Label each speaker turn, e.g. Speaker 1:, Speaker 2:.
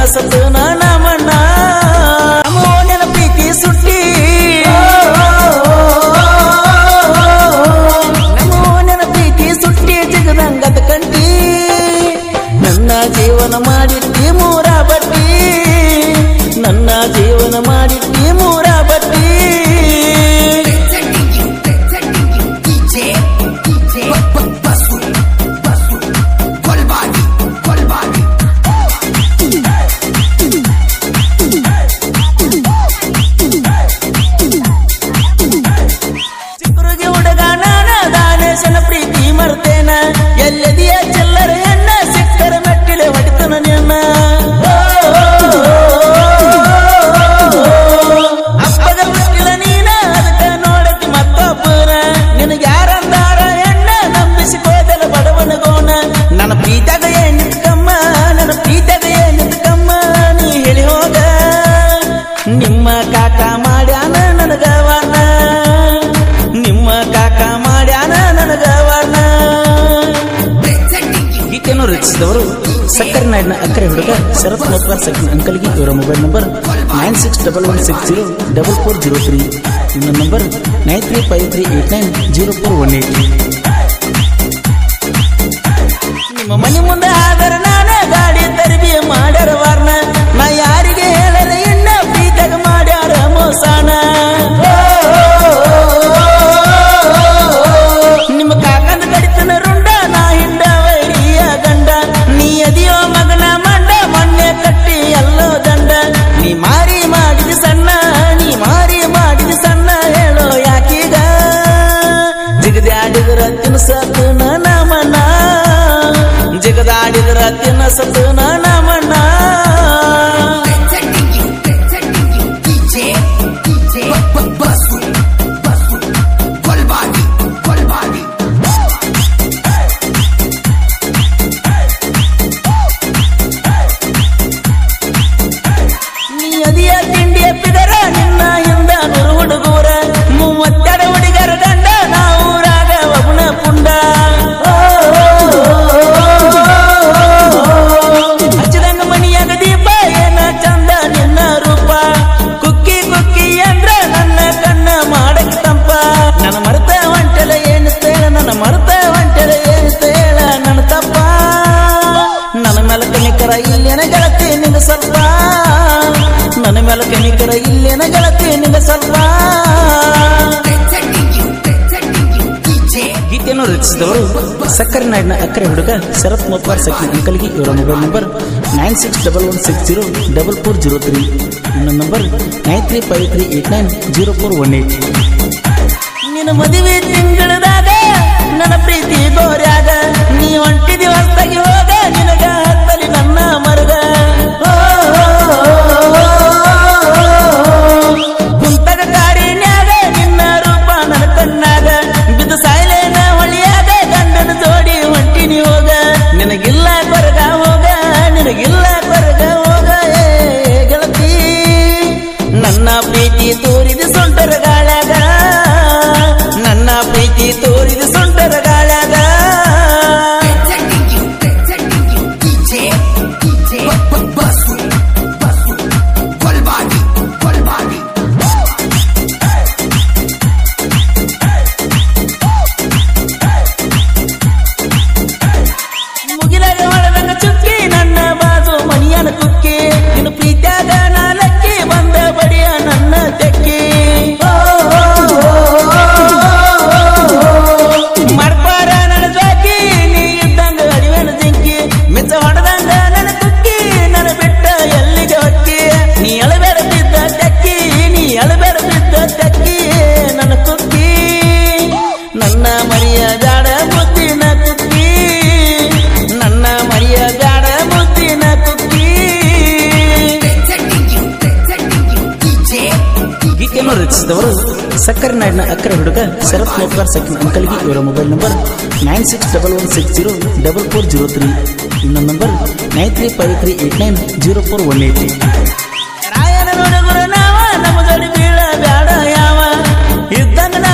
Speaker 1: ತಿನ್ನಸತು ನಮನ ನನ್ನ ಪ್ರೀತಿ ಸುಟ್ಟಿ ನನ್ನ ಪ್ರೀತಿ ಸುಟ್ಟಿ ಜಗದಂಗದ ಕಂಡಿ ನನ್ನ ಜೀವನ ಮಾಡಿಟ್ಟಿ ಮೂರ ಬಟ್ಟಿ ನನ್ನ ಜೀವನ ಮಾಡಿಟ್ಟಿ ಮೂರ ಬಟ್ಟಿ ಚಿಕ್ಕರುಗಿ ಹುಡುಗ ನಾನ ದಾನೇಶನ ಪ್ರೀತಿ ಮರ್ತೇನ ಎಲ್ಲದಿಯ ಚಿಲ್ಲರ ಹೆಣ್ಣ ಸಿಕ್ಕರ ಮೆಟ್ಟಿಲೆ ಹೊಡಿತನ ನಿನ್ನ ಅಪ್ಪಗ ಬಿಟ್ಟಿಲ್ಲ ನೀನ ಅದಕ್ಕ ನೋಡತಿ ಮತ್ತೊಬ್ಬರ ನಿನಗೆ ಯಾರಂದಾರ ಹೆಣ್ಣ ನಂಬಿಸಿಕೋದಲ ಬಡವನ ಗೋಣ ನನ್ನ ಪ್ರೀತಗ ಏನಿತ್ಕಮ್ಮ ನನ್ನ ಪ್ರೀತಗ ಏನಿತ್ಕಮ್ಮ ನೀ ಹೇಳಿ ಹೋಗ ನಿಮ್ಮ ಕಾಕ ಮಾಡ್ಯಾನ ನನಗವನ ನಿಮ್ಮ ಕಾಕ ಮಾಡ್ಯಾನ ನನಗವನ ಗೀತೆಯನ್ನು ರಚಿಸಿದವರು ಸಕ್ಕರೆ ನಾಡಿನ ಅಕ್ಕರೆ ಹುಡುಗ ಶರತ್ ಮೋತ್ವಾರ್ ಸೆಕೆಂಡ್ ಅಂಕಲ್ಗೆ ಇವರ mobile number nine six double one six zero double four zero three ಇನ್ನೊಂದು number nine three five three eight nine zero four one eight ನಿಮ್ಮ ಮನೆ ಮುಂದೆ ಆದರ ನಾನೇ ಗಾಡಿ ತರಬಿ ಮಾಡ್ಯಾರ ವಾರ್ನ ನಾ ಯಾರಿಗೆ ಹೇಳರ ಇನ್ನ ಪ್ರೀತಗ ಮಾಡ್ಯಾರ ಮೋಸಾನ ನಿಮ್ಮ ಕಾಕನ ಕಡಿತನ ರುಂಡ ನಾ ಹಿಂಡ ವೈರಿಯ ಗಂಡ ನೀ ಅದಿಯೋ ಮಗನ ಮಂಡ ಮೊನ್ನೆ ಕಟ್ಟಿ ಎಲ್ಲೋ ದಂಡ ನೀ ಮಾರಿ ಮಾಡಿದ ಸಣ್ಣ ನೀ ಮಾರಿ ಮಾಡಿದ ಸಣ್ಣ ಹೇಳೋ ಯಾಕೀಗ ಜಿಗದಾಡಿದ್ರ ತಿನ್ಸತ್ತು ನಮನ ಜಿಗದಾಡಿದ್ರ ತಿನ್ನಸತ್ತು ನಮನ ನೀ ಅದಿಯ ತಿಂಡಿಯ ಪಿದರ ನಿನ್ನ ಹಿಂದ ನೂರು ಹುಡುಗೂರ ಮೂವತ್ತೆರಡು ಹುಡುಗರ ಗಂಡ ನಾವೂರಾಗ ಒಬ್ಬನ ಪುಂಡ ಹಚ್ಚಿದಂಗ ಮನಿಯಾಗ ದೀಪ ಏನ ಚಂದ ನಿನ್ನ ರೂಪ ಕುಕ್ಕಿ ಕುಕ್ಕಿ ಅಂದ್ರ ನನ್ನ ಕಣ್ಣ ಮಾಡಕ್ ತಂಪ ನನ್ನ ಮರ್ತ ಹೊಂಟೆಲ ಏನು ತೇಳ ನನ್ನ ಮರ್ತ ಹೊಂಟೆಲ ಏನು ತೇಳ ನನ್ನ ತಪ್ಪ ನನ್ನ ಮೇಲೆ ಕನಿಕರ ಇಲ್ಲೇನ ಗೆಳತಿ ನಿಂಗ ಸ್ವಲ್ಪ ನನ್ನ ಮೇಲೆ ಕನಿಕರ ಇಲ್ಲೇನ ಗೆಳತಿ ನಿಂಗ ಸ್ವಲ್ಪ ಗೀತೆಯನ್ನು ರಚಿಸಿದವರು ಸಕ್ಕರೆ ನಾಡಿನ ಅಕ್ಕರೆ ಹುಡುಗ ಶರತ್ ಮೋತ್ವಾರ್ ಸೆಕೆಂಡ್ ಅಂಕಲ್ಗೆ ಇವರ mobile number nine six double one six zero double four zero three ಇನ್ನೊಂದು number nine three five three eight nine zero four one eight ನಿನ್ನ ಮದುವೆ ತಿಂಗಳದಾಗ ನನ್ನ ಪ್ರೀತಿ ಗೋರ್ಯಾಗ ನೀ ಹೊಂಟಿದಿ ಹೊಸ್ತಾಗಿ ಹೋಗ ನಿನಗ ಹತ್ತಲಿ ನನ್ನ ಮರಗ ಕುಂತಗ ಕಾರಿನ್ಯಾಗ ನಿನ್ನ ರೂಪ ನನ್ನ ಕಣ್ಣಾಗ ಬಿದ್ದು ಸಾಯ್ಲೇನ ಹೊಳಿಯಾಗ ಗಂಡನ ಜೋಡಿ ಹೊಂಟಿನಿ ಹೋಗ ನಿನಗಿಲ್ಲ ಕೊರಗ ಹೋಗ ನಿನಗಿಲ್ಲ ಕೊರಗ ಹೋಗ ಏ ಗೆಳತಿ ನನ್ನ ಪ್ರೀತಿ ತೋರಿದ ಸೊಂಟರ ಗಾಳ್ಯಾಗ ನನ್ನ ಪ್ರೀತಿ ತೋರಿದ ಸೊಂಟರ ಗಾಳ್ಯಾಗ ಮುಗಿಲಾಗ ಹೊಡೆದಂಗ ಚುಕ್ಕಿ ನನ್ನ ಬಾಜು ಮನಿಯನ ಕುಕ್ಕಿ ನಿನ್ನ ಪ್ರೀತ್ಯಾಗ ನಾಲಕ್ಕಿ ಬಂದ ಬಡಿಯ ನನ್ನ ತೆಕ್ಕಿ ಮಡ್ಪಾರ ನನ್ನ ಜಾಕಿ ನೀ ಇದ್ದಂಗ ಅಡಿವೆನ ಜಿಂಕಿ ಮಿಚ್ಚ ಹೊಡೆದಂಗ ನನ್ನ ಕುಕ್ಕಿ ನನ್ನ ಬಿಟ್ಟ ಎಲ್ಲಿಗೆ ಹೊಕ್ಕಿ ನೀ ಅಳಬೇಡ ಬಿದ್ದ ತೆಕ್ಕಿ ನೀ ಅಳಬೇಡ ಬಿದ್ದ ತೆಕ್ಕಿ ನನ್ನ ಕುಕ್ಕಿ ನನ್ನ ಮರಿಯ ಬ್ಯಾಡ ಮುದ್ದಿನ ಕುಕ್ಕಿ ನನ್ನ ಮರಿಯ ಬ್ಯಾಡ ಮುದ್ದಿನ ಕುಕ್ಕಿ ಗೀತೆಯನ್ನು ರಚಿಸಿದವರು ಸಕ್ಕರೆ ನಾಡಿನ ಅಕ್ಕರೆ ಹುಡುಗ ಶರತ್ ಮೋತ್ವಾರ್ ಸೆಕೆಂಡ್ ಅಂಕಲ್ಗೆ ಇವರ mobile number nine six double one six zero double four zero three ಇನ್ನೊಂದು number nine three five three eight nine zero four one eight ರಾಯನ ನೋಡುಗುರ ನಾವ ನಮ್ಮ ಜೋಡಿ ಬೀಳ ಬ್ಯಾಡ ಯಾವ ಇದ್ದಂಗ ನಾ